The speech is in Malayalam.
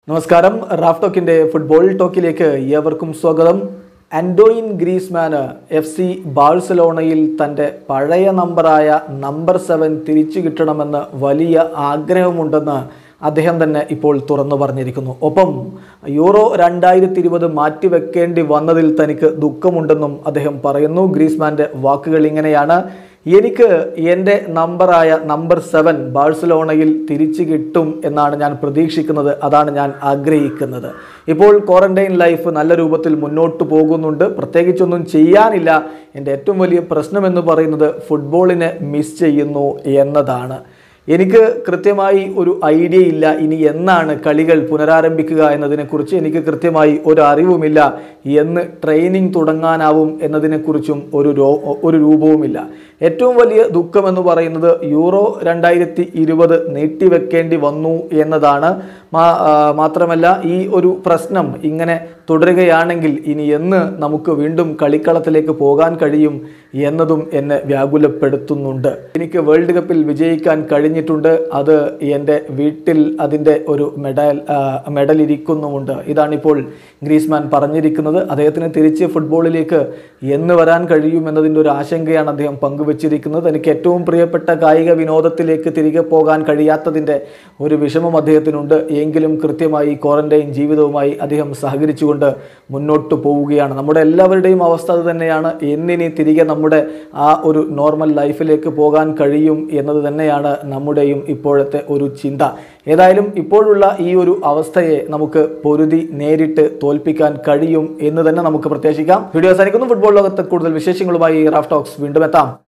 നമസ്കാരം റാഫ് ടോക്കിന്റെ ഫുട്ബോൾ ടോക്കിലേക്ക് ഏവർക്കും സ്വാഗതം ആൻഡോയിൻ ഗ്രീസ്മാന് എഫ് സി ബാഴ്സലോണയിൽ തൻ്റെ പഴയ നമ്പറായ നമ്പർ സെവൻ തിരിച്ചു കിട്ടണമെന്ന് വലിയ ആഗ്രഹമുണ്ടെന്ന് അദ്ദേഹം തന്നെ ഇപ്പോൾ തുറന്നു പറഞ്ഞിരിക്കുന്നു ഒപ്പം യൂറോ രണ്ടായിരത്തി ഇരുപത് മാറ്റിവെക്കേണ്ടി വന്നതിൽ തനിക്ക് ദുഃഖമുണ്ടെന്നും അദ്ദേഹം പറയുന്നു ഗ്രീസ്മാൻ്റെ വാക്കുകൾ ഇങ്ങനെയാണ് എനിക്ക് എൻ്റെ നമ്പറായ നമ്പർ സെവൻ ബാഴ്സലോണയിൽ തിരിച്ചു കിട്ടും എന്നാണ് ഞാൻ പ്രതീക്ഷിക്കുന്നത് അതാണ് ഞാൻ ആഗ്രഹിക്കുന്നത് ഇപ്പോൾ ക്വാറന്റൈൻ ലൈഫ് നല്ല രൂപത്തിൽ മുന്നോട്ട് പോകുന്നുണ്ട് പ്രത്യേകിച്ചൊന്നും ചെയ്യാനില്ല എൻ്റെ ഏറ്റവും വലിയ പ്രശ്നം എന്ന് പറയുന്നത് ഫുട്ബോളിനെ മിസ് ചെയ്യുന്നു എന്നതാണ് എനിക്ക് കൃത്യമായി ഒരു ഐഡിയ ഇല്ല ഇനി എന്നാണ് കളികൾ പുനരാരംഭിക്കുക എന്നതിനെക്കുറിച്ച് എനിക്ക് കൃത്യമായി ഒരു അറിവുമില്ല എന്ന് ട്രെയിനിങ് തുടങ്ങാനാവും എന്നതിനെക്കുറിച്ചും ഒരു രോ ഒരു രൂപവുമില്ല ഏറ്റവും വലിയ ദുഃഖം എന്ന് പറയുന്നത് യൂറോ രണ്ടായിരത്തി ഇരുപത് നീട്ടിവെക്കേണ്ടി വന്നു എന്നതാണ് മാ- ആ, മാത്രമല്ല ഈ ഒരു പ്രശ്നം ഇങ്ങനെ തുടരുകയാണെങ്കിൽ ഇനി എന്ന് നമുക്ക് വീണ്ടും കളിക്കളത്തിലേക്ക് പോകാൻ കഴിയും എന്നതും എന്നെ വ്യാകുലപ്പെടുത്തുന്നുണ്ട് എനിക്ക് വേൾഡ് കപ്പിൽ വിജയിക്കാൻ കഴിഞ്ഞിട്ടുണ്ട് അത് എൻ്റെ വീട്ടിൽ അതിൻ്റെ ഒരു മെഡൽ ആ, മെഡൽ ഇരിക്കുന്നുമുണ്ട് ഇതാണിപ്പോൾ ഗ്രീസ്മാൻ പറഞ്ഞിരിക്കുന്നത് അദ്ദേഹത്തിന് തിരിച്ച് ഫുട്ബോളിലേക്ക് എന്ന് വരാൻ കഴിയും എന്നതിൻ്റെ ഒരു ആശങ്കയാണ് അദ്ദേഹം പങ്കുവച്ചിരിക്കുന്നത് എനിക്ക് ഏറ്റവും പ്രിയപ്പെട്ട കായിക വിനോദത്തിലേക്ക് തിരികെ പോകാൻ കഴിയാത്തതിൻ്റെ ഒരു വിഷമം അദ്ദേഹത്തിനുണ്ട് എങ്കിലും കൃത്യമായി ക്വാറന്റൈൻ ജീവിതവുമായി അദ്ദേഹം സഹകരിച്ചുകൊണ്ട് മുന്നോട്ട് പോവുകയാണ് നമ്മുടെ എല്ലാവരുടെയും അവസ്ഥ അത് തന്നെയാണ് എന്നിനി തിരികെ നമ്മുടെ ആ ഒരു നോർമൽ ലൈഫിലേക്ക് പോകാൻ കഴിയും എന്നത് തന്നെയാണ് നമ്മുടെയും ഇപ്പോഴത്തെ ഒരു ചിന്ത ഏതായാലും ഇപ്പോഴുള്ള ഈ ഒരു അവസ്ഥയെ നമുക്ക് പൊരുതി നേരിട്ട് തോൽപ്പിക്കാൻ കഴിയും എന്ന് തന്നെ നമുക്ക് പ്രത്യാശിക്കാം വീഡിയോ അവസാനിക്കുന്നു ഫുട്ബോൾ ലോകത്ത് കൂടുതൽ വിശേഷങ്ങളുമായി റാഫ് ടോക്സ് വീണ്ടും എത്താം